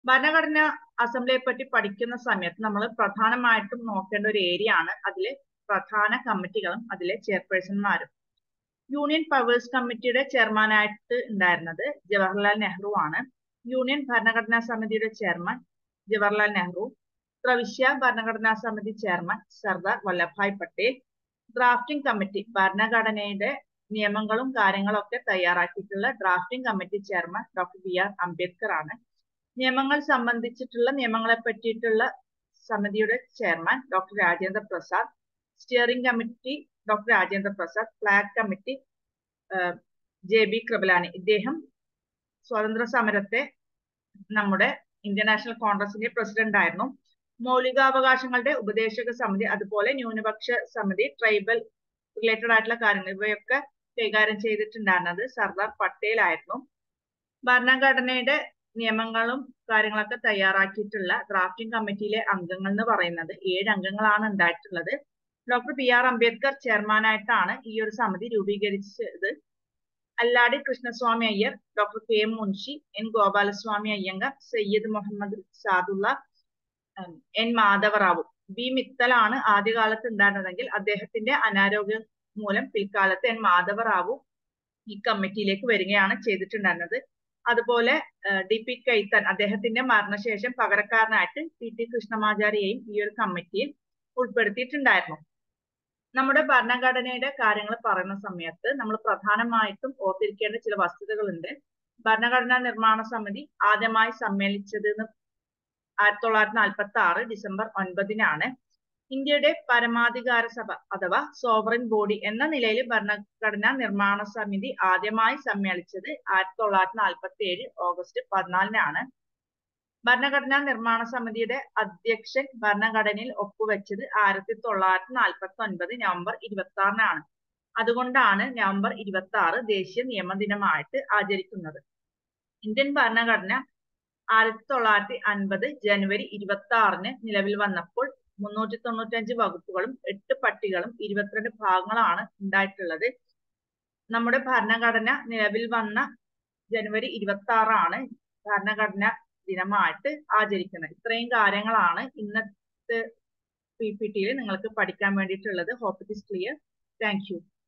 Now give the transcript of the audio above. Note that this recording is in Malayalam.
ഭരണഘടന അസംബ്ലിയെ പറ്റി പഠിക്കുന്ന സമയത്ത് നമ്മൾ പ്രധാനമായിട്ടും നോക്കേണ്ട ഒരു ഏരിയ ആണ് അതിലെ പ്രധാന കമ്മിറ്റികളും അതിലെ ചെയർപേഴ്സൺമാരും യൂണിയൻ പവേഴ്സ് കമ്മിറ്റിയുടെ ചെയർമാനായിട്ട് ഉണ്ടായിരുന്നത് ജവഹർലാൽ നെഹ്റു ആണ് യൂണിയൻ ഭരണഘടനാ സമിതിയുടെ ചെയർമാൻ ജവഹർലാൽ നെഹ്റു പ്രവിശ്യ ഭരണഘടനാ സമിതി chairman Sardar Vallabhbhai Patel drafting committee ഭരണഘടനയുടെ നിയമങ്ങളും കാര്യങ്ങളും ഒക്കെ തയ്യാറാക്കിയിട്ടുള്ള drafting committee chairman doctor B R Ambedkar ആണ് നിയമങ്ങൾ സംബന്ധിച്ചിട്ടുള്ള നിയമങ്ങളെ പറ്റിയിട്ടുള്ള സമിതിയുടെ chairman doctor Rajendra Prasad steering committee doctor Rajendra Prasad flag committee J B Kripalani ഇദ്ദേഹം സ്വാതന്ത്ര്യ സമരത്തെ നമ്മുടെ ഇന്ത്യൻ നാഷണൽ കോൺഗ്രസിന്റെ പ്രസിഡന്റ് ആയിരുന്നു മൗലികാവകാശങ്ങളുടെ ഉപദേശക സമിതി അതുപോലെ ന്യൂനപക്ഷ സമിതി ട്രൈബൽ റിലേറ്റഡ് ആയിട്ടുള്ള കാര്യങ്ങൾ ഇവയൊക്കെ കൈകാര്യം ചെയ്തിട്ടുണ്ടായിരുന്നത് സർദാർ പട്ടേൽ ആയിരുന്നു ഭരണഘടനയുടെ നിയമങ്ങളും കാര്യങ്ങളൊക്കെ തയ്യാറാക്കിയിട്ടുള്ള ഡ്രാഫ്റ്റിംഗ് കമ്മിറ്റിയിലെ അംഗങ്ങൾ എന്ന് പറയുന്നത് ഏഴ് അംഗങ്ങളാണ് ഉണ്ടായിട്ടുള്ളത് ഡോക്ടർ ബി ആർ അംബേദ്കർ ചെയർമാനായിട്ടാണ് ഈ ഒരു സമിതി രൂപീകരിച്ചത് Alladi Krishnaswami Ayyar doctor K M Munshi N Gopalaswami Ayyangar Syed Mohammad Saadulla N Madhava Rao B മിത്തലാണ് ആദ്യകാലത്ത് ഉണ്ടായിരുന്നതെങ്കിൽ അദ്ദേഹത്തിന്റെ അനാരോഗ്യം മൂലം പിൽക്കാലത്ത് എൻ മാധവറാവു ഈ കമ്മിറ്റിയിലേക്ക് വരികയാണ് ചെയ്തിട്ടുണ്ടായിരുന്നത് അതുപോലെ ഡി പി കൈത്തൻ അദ്ദേഹത്തിന്റെ മരണശേഷം പകരക്കാരനായിട്ട് പി ടി കൃഷ്ണമാചാര്യയെയും ഈ ഒരു കമ്മിറ്റിയിൽ ഉൾപ്പെടുത്തിയിട്ടുണ്ടായിരുന്നു നമ്മുടെ ഭരണഘടനയുടെ കാര്യങ്ങൾ പറയുന്ന സമയത്ത് നമ്മൾ പ്രധാനമായിട്ടും ഓർത്തിരിക്കേണ്ട ചില വസ്തുതകളുണ്ട് ഭരണഘടനാ നിർമ്മാണ സമിതി ആദ്യമായി സമ്മേളിച്ചത് ആയിരത്തി തൊള്ളായിരത്തി നാൽപ്പത്തി ആറ് ഡിസംബർ ഒൻപതിനാണ് ഇന്ത്യയുടെ പരമാധികാര സഭ അഥവാ സോവറിൻ ബോഡി എന്ന നിലയിൽ ഭരണഘടനാ നിർമ്മാണ സമിതി ആദ്യമായി സമ്മേളിച്ചത് ആയിരത്തി തൊള്ളായിരത്തി നാൽപ്പത്തി ഏഴ് ഓഗസ്റ്റ് പതിനാലിനാണ് ഭരണഘടനാ നിർമ്മാണ സമിതിയുടെ അധ്യക്ഷൻ ഭരണഘടനയിൽ ഒപ്പുവെച്ചത് ആയിരത്തി തൊള്ളായിരത്തി നാൽപ്പത്തി ഒൻപത് നവംബർ ഇരുപത്തി ആറിനാണ് അതുകൊണ്ടാണ് നവംബർ ഇരുപത്തി ആറ് ദേശീയ നിയമദിനമായിട്ട് ആചരിക്കുന്നത് ഇന്ത്യൻ ഭരണഘടന ആയിരത്തി തൊള്ളായിരത്തി അൻപത് ജനുവരി ഇരുപത്തി ആറിന് നിലവിൽ വന്നപ്പോൾ മുന്നൂറ്റി തൊണ്ണൂറ്റഞ്ച് വകുപ്പുകളും എട്ട് പട്ടികളും ഇരുപത്തിരണ്ട് ഭാഗങ്ങളാണ് ഉണ്ടായിട്ടുള്ളത് നമ്മുടെ ഭരണഘടന നിലവിൽ വന്ന ജനുവരി ഇരുപത്തി ആറാണ് ഭരണഘടന ദിനമായിട്ട് ആചരിക്കുന്നത് ഇത്രയും കാര്യങ്ങളാണ് ഇന്നത്തെ പി പി ടിയിൽ നിങ്ങൾക്ക് പഠിക്കാൻ വേണ്ടിയിട്ടുള്ളത് hope it is clear thank U